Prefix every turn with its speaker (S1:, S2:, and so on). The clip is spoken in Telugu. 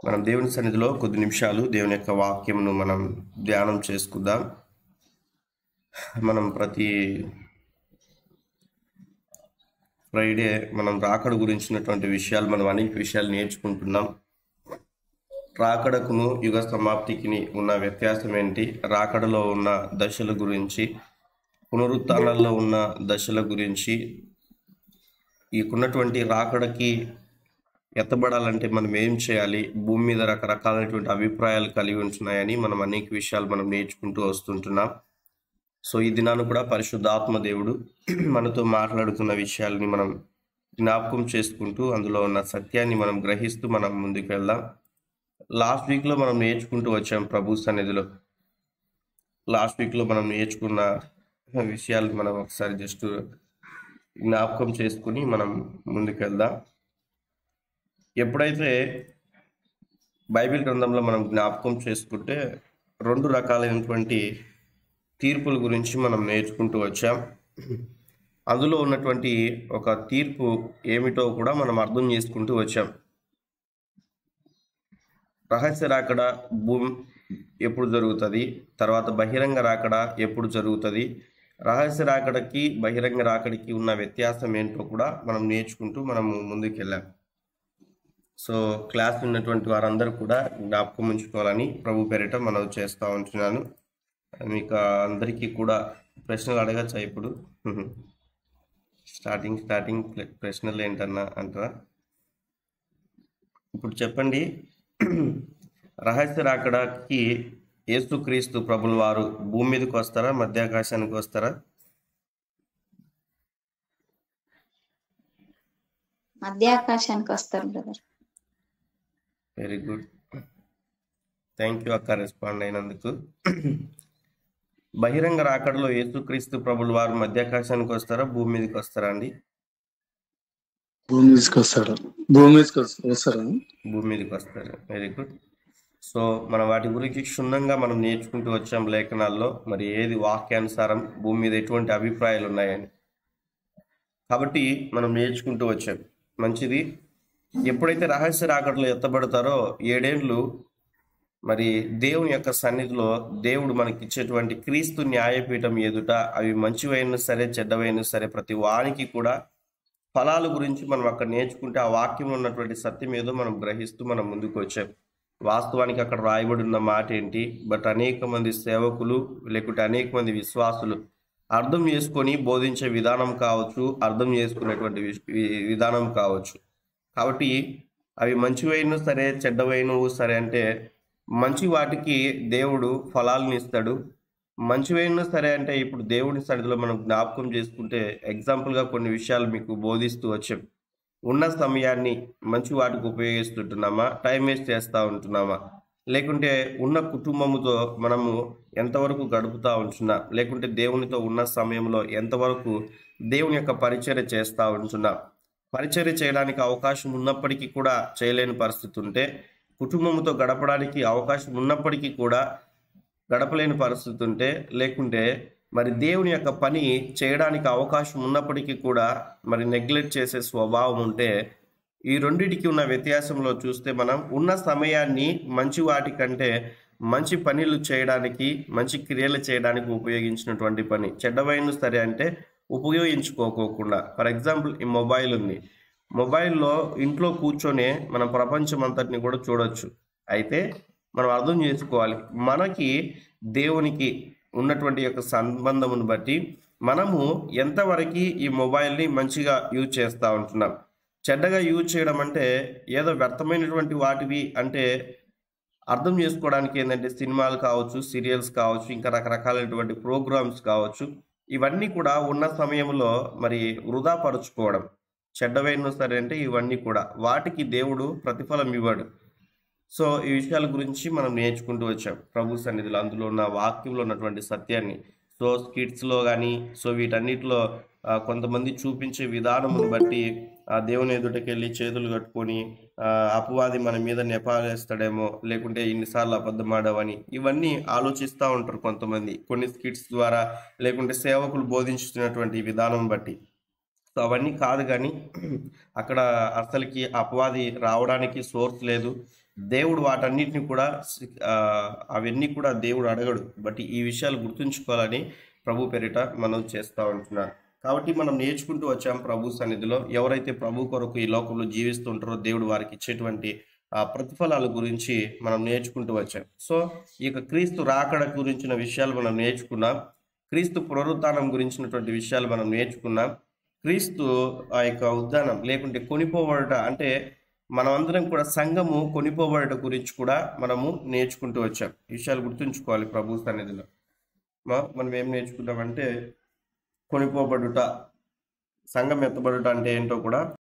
S1: మనం దేవుని సన్నిధిలో కొద్ది నిమిషాలు దేవుని యొక్క వాక్యమును మనం ధ్యానం చేసుకుందాం మనం ప్రతి ఫ్రైడే మనం రాకడ గురించినటువంటి విషయాలు మనం అనేక విషయాలు నేర్చుకుంటున్నాం రాకడకును యుగ సమాప్తికి ఉన్న వ్యత్యాసం ఏంటి రాకడలో ఉన్న దశల గురించి పునరుత్థానాల్లో ఉన్న దశల గురించి ఈకున్నటువంటి రాకడకి ఎత్తబడాలంటే మనం ఏం చేయాలి భూమి మీద రకరకాలైనటువంటి అభిప్రాయాలు కలిగి ఉంటున్నాయని మనం అనేక విషయాలు మనం నేర్చుకుంటూ వస్తుంటున్నాం సో ఈ దినాన్ని కూడా పరిశుద్ధాత్మ దేవుడు మనతో మాట్లాడుతున్న విషయాలని మనం జ్ఞాపకం చేసుకుంటూ అందులో ఉన్న సత్యాన్ని మనం గ్రహిస్తూ మనం ముందుకు వెళ్దాం లాస్ట్ వీక్లో మనం నేర్చుకుంటూ వచ్చాం ప్రభు సన్నిధిలో లాస్ట్ వీక్లో మనం నేర్చుకున్న విషయాలు మనం ఒకసారి జస్ట్ జ్ఞాపకం చేసుకుని మనం ముందుకు వెళ్దాం ఎప్పుడైతే బైబిల్ గ్రంథంలో మనం జ్ఞాపకం చేసుకుంటే రెండు రకాలైనటువంటి తీర్పుల గురించి మనం నేర్చుకుంటూ వచ్చాం అందులో ఉన్నటువంటి ఒక తీర్పు ఏమిటో కూడా మనం అర్థం చేసుకుంటూ వచ్చాం రహస్య రాకడ భూమి ఎప్పుడు జరుగుతుంది తర్వాత బహిరంగ రాకడ ఎప్పుడు జరుగుతుంది రహస్య రాకడకి బహిరంగ రాకడికి ఉన్న వ్యత్యాసం ఏంటో కూడా మనం నేర్చుకుంటూ మనము ముందుకు వెళ్ళాం సో క్లాస్ ఉన్నటువంటి వారందరూ కూడా జ్ఞాపకం ఉంచుకోవాలని ప్రభు పేరిట మనం చేస్తూ ఉంటున్నాను మీకు అందరికీ కూడా ప్రశ్నలు అడగచ్చా ఇప్పుడు స్టార్టింగ్ స్టార్టింగ్ ప్రశ్నలు ఏంటన్నా అంటారా ఇప్పుడు చెప్పండి రహస్య రాకడాకి యేసుక్రీస్తు ప్రభుల వారు భూమి మీదకి వస్తారా మధ్యాకాశానికి వస్తారా
S2: మధ్యాకాశానికి వస్తారు brother
S1: very good thank you అక్క రెస్పాండ్ అయినందుకు బహిరంగ రాకడలో యేసుక్రీస్తు ప్రభుల వారు మధ్యాకాశానికి వస్తారా భూమి మీదకి వస్తారా అండి
S3: భూమి మీదకి వస్తాడు భూమి మీదకి వస్త- వస్తారా
S1: భూమి మీదకి వస్తారు వెరీ గుడ్ సో మనం వాటి గురించి క్షుణ్ణంగా మనం నేర్చుకుంటూ వచ్చాం లేఖనాల్లో మరి ఏది వాక్యానుసారం భూమి మీద ఎటువంటి అభిప్రాయాలు ఉన్నాయని కాబట్టి మనం నేర్చుకుంటూ వచ్చాం మంచిది ఎప్పుడైతే రహస్య రాకడలో ఎత్తబడతారో ఏడేండ్లు మరి దేవుని యొక్క సన్నిధిలో దేవుడు మనకి ఇచ్చేటువంటి క్రీస్తు న్యాయపీఠం ఎదుట అవి మంచివైనా సరే చెడ్డవైనా సరే ప్రతి వానికి కూడా ఫలాల గురించి మనం అక్కడ నేర్చుకుంటే ఆ వాక్యంలో ఉన్నటువంటి సత్యం ఏదో మనం గ్రహిస్తూ మనం ముందుకు వచ్చాం వాస్తవానికి అక్కడ రాయబడి ఉన్న మాట ఏంటి బట్ అనేక మంది సేవకులు లేకుంటే అనేక మంది విశ్వాసులు అర్థం చేసుకొని బోధించే విధానం కావచ్చు అర్థం చేసుకునేటువంటి వి- వి- విధానం కావచ్చు కాబట్టి అవి మంచివైన సరే చెడ్డవైనవు సరే అంటే మంచి వాటికి దేవుడు ఫలాలను ఇస్తాడు మంచివైనా సరే అంటే ఇప్పుడు దేవుని సన్నిధిలో మనం జ్ఞాపకం చేసుకుంటే ఎగ్జాంపుల్గా కొన్ని విషయాలు మీకు బోధిస్తూ వచ్చాం ఉన్న సమయాన్ని మంచి వాటికి ఉపయోగిస్తుంటున్నామా టైం వేస్ట్ చేస్తూ ఉంటున్నామా లేకుంటే ఉన్న కుటుంబముతో మనము ఎంతవరకు గడుపుతూ ఉంటున్నా లేకుంటే దేవునితో ఉన్న సమయంలో ఎంతవరకు దేవుని యొక్క పరిచర్య చేస్తూ ఉంటున్నా పరిచర్య చేయడానికి అవకాశం ఉన్నప్పటికీ కూడా చేయలేని పరిస్థితి ఉంటే కుటుంబంతో గడపడానికి అవకాశం ఉన్నప్పటికీ కూడా గడపలేని పరిస్థితి ఉంటే లేకుంటే మరి దేవుని యొక్క పని చేయడానికి అవకాశం ఉన్నప్పటికీ కూడా మరి నెగ్లెక్ట్ చేసే స్వభావం ఉంటే ఈ రెండిటికి ఉన్న వ్యత్యాసంలో చూస్తే మనం ఉన్న సమయాన్ని మంచి వాటి కంటే మంచి పనులు చేయడానికి మంచి క్రియలు చేయడానికి ఉపయోగించినటువంటి పని చెడ్డవైన సరే అంటే ఉపయోగించుకోకోకుండా ఫర్ ఎగ్జాంపుల్ ఈ మొబైల్ ఉంది మొబైల్లో ఇంట్లో కూర్చొని మనం ప్రపంచం అంతటిని కూడా చూడొచ్చు అయితే మనం అర్థం చేసుకోవాలి మనకి దేవునికి ఉన్నటువంటి యొక్క సంబంధమును బట్టి మనము ఎంతవరకు ఈ మొబైల్ని మంచిగా యూజ్ చేస్తూ ఉంటున్నాం చెడ్డగా యూజ్ చేయడం అంటే ఏదో వ్యర్థమైనటువంటి వాటివి అంటే అర్థం చేసుకోవడానికి ఏంటంటే సినిమాలు కావచ్చు సీరియల్స్ కావచ్చు ఇంకా రకరకాలైనటువంటి ప్రోగ్రామ్స్ కావచ్చు ఇవన్నీ కూడా ఉన్న సమయంలో మరి వృధా పరుచుకోవడం చెడ్డవైన సరే అంటే ఇవన్నీ కూడా వాటికి దేవుడు ప్రతిఫలం ఇవ్వడు సో ఈ విషయాల గురించి మనం నేర్చుకుంటూ వచ్చాం ప్రభు సన్నిధిలో అందులో ఉన్న వాక్యంలో ఉన్నటువంటి సత్యాన్ని సో స్కిట్స్లో కానీ సో వీటన్నిటిలో ఆ, కొంతమంది చూపించే విధానమును బట్టి ఆ దేవుని ఎదుటకి వెళ్ళి చేతులు కట్టుకొని ఆ, అపవాది మన మీద నెపాలేస్తాడేమో లేకుంటే ఇన్నిసార్లు అబద్ధమాడవని ఇవన్నీ ఆలోచిస్తూ ఉంటారు కొంతమంది కొన్ని స్కిట్స్ ద్వారా లేకుంటే సేవకులు బోధించుతున్నటువంటి విధానం బట్టి సో అవన్నీ కాదు కానీ అక్కడ అసలుకి అపవాది రావడానికి సోర్స్ లేదు దేవుడు వాటన్నిటిని కూడా ఆ, అవన్నీ కూడా దేవుడు అడగడు బట్ ఈ విషయాలు గుర్తుంచుకోవాలని ప్రభు పేరిట మనం చేస్తూ ఉంటున్నాను కాబట్టి మనం నేర్చుకుంటూ వచ్చాం ప్రభు సన్నిధిలో ఎవరైతే ప్రభు కొరకు ఈ లోకంలో జీవిస్తుంటారో దేవుడు వారికి ఇచ్చేటువంటి ఆ ప్రతిఫలాల గురించి మనం నేర్చుకుంటూ వచ్చాం సో ఈ యొక్క క్రీస్తు రాకడ గురించిన విషయాలు మనం నేర్చుకున్నాం క్రీస్తు పునరుత్థానం గురించినటువంటి విషయాలు మనం నేర్చుకున్నాం క్రీస్తు ఆ యొక్క ఉద్దానం లేకుంటే కొనిపోబడట అంటే మనమందరం కూడా సంఘము కొనిపోబడట గురించి కూడా మనము నేర్చుకుంటూ వచ్చాం ఈ విషయాలు గుర్తుంచుకోవాలి ప్రభు సన్నిధిలో మ- మనం ఏం నేర్చుకున్నామంటే కొనిపోబడుట సంఘం ఎత్తబడుట అంటే ఏంటో కూడా